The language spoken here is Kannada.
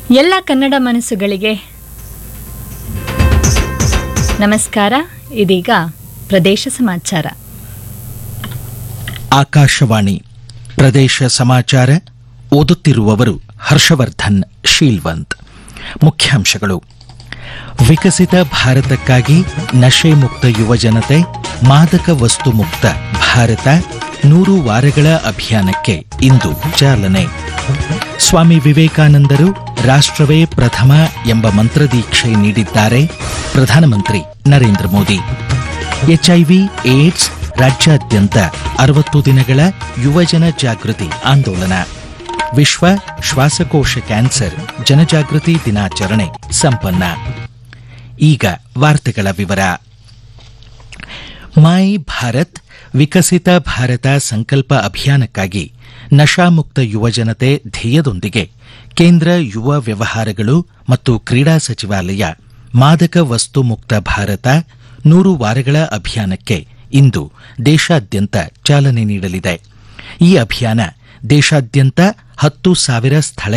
ಎಲ್ಲ ಕನ್ನಡ ಮನಸ್ಸುಗಳಿಗೆ ನಮಸ್ಕಾರ ಇದೀಗ ಪ್ರದೇಶ ಸಮಾಚಾರ ಆಕಾಶವಾಣಿ ಪ್ರದೇಶ ಸಮಾಚಾರ ಓದುತ್ತಿರುವವರು ಹರ್ಷವರ್ಧನ್ ಶೀಲ್ವಂತ್ ಮುಖ್ಯಾಂಶಗಳು ವಿಕಸಿತ ಭಾರತಕ್ಕಾಗಿ ನಶೆ ಮುಕ್ತ ಯುವಜನತೆ ಮಾದಕ ವಸ್ತು ಮುಕ್ತ ಭಾರತ ನೂರು ವಾರಗಳ ಅಭಿಯಾನಕ್ಕೆ ಇಂದು ಚಾಲನೆ ಸ್ವಾಮಿ ವಿವೇಕಾನಂದರು ರಾಷ್ಟ್ರವೇ ಪ್ರಥಮ ಎಂಬ ಮಂತ್ರದೀಕ್ಷೆ ನೀಡಿದ್ದಾರೆ ಪ್ರಧಾನಮಂತ್ರಿ ನರೇಂದ್ರ ಮೋದಿ ಎಚ್ಐವಿ ಏಡ್ಸ್ ರಾಜ್ಯಾದ್ಯಂತ ಅರವತ್ತು ದಿನಗಳ ಯುವಜನ ಜಾಗೃತಿ ಆಂದೋಲನ ವಿಶ್ವ ಶ್ವಾಸಕೋಶ ಕ್ಯಾನ್ಸರ್ ಜನಜಾಗೃತಿ ದಿನಾಚರಣೆ ಸಂಪನ್ನ ಈಗ ವಾರ್ತೆಗಳ ವಿವರ ಮೈ ಭಾರತ್ ವಿಕಸಿತ ಭಾರತ ಸಂಕಲ್ಪ ಅಭಿಯಾನಕ್ಕಾಗಿ ನಶಾಮುಕ್ತ ಯುವಜನತೆ ಧ್ಯೇಯದೊಂದಿಗೆ ಕೇಂದ್ರ ಯುವ ವ್ಯವಹಾರಗಳು ಮತ್ತು ಕ್ರೀಡಾ ಸಚಿವಾಲಯ ಮಾದಕ ವಸ್ತು ಮುಕ್ತ ಭಾರತ ನೂರು ವಾರಗಳ ಅಭಿಯಾನಕ್ಕೆ ಇಂದು ದೇಶಾದ್ಯಂತ ಚಾಲನೆ ನೀಡಲಿದೆ ಈ ಅಭಿಯಾನ ದೇಶಾದ್ಯಂತ ಹತ್ತು ಸಾವಿರ ಸ್ಥಳ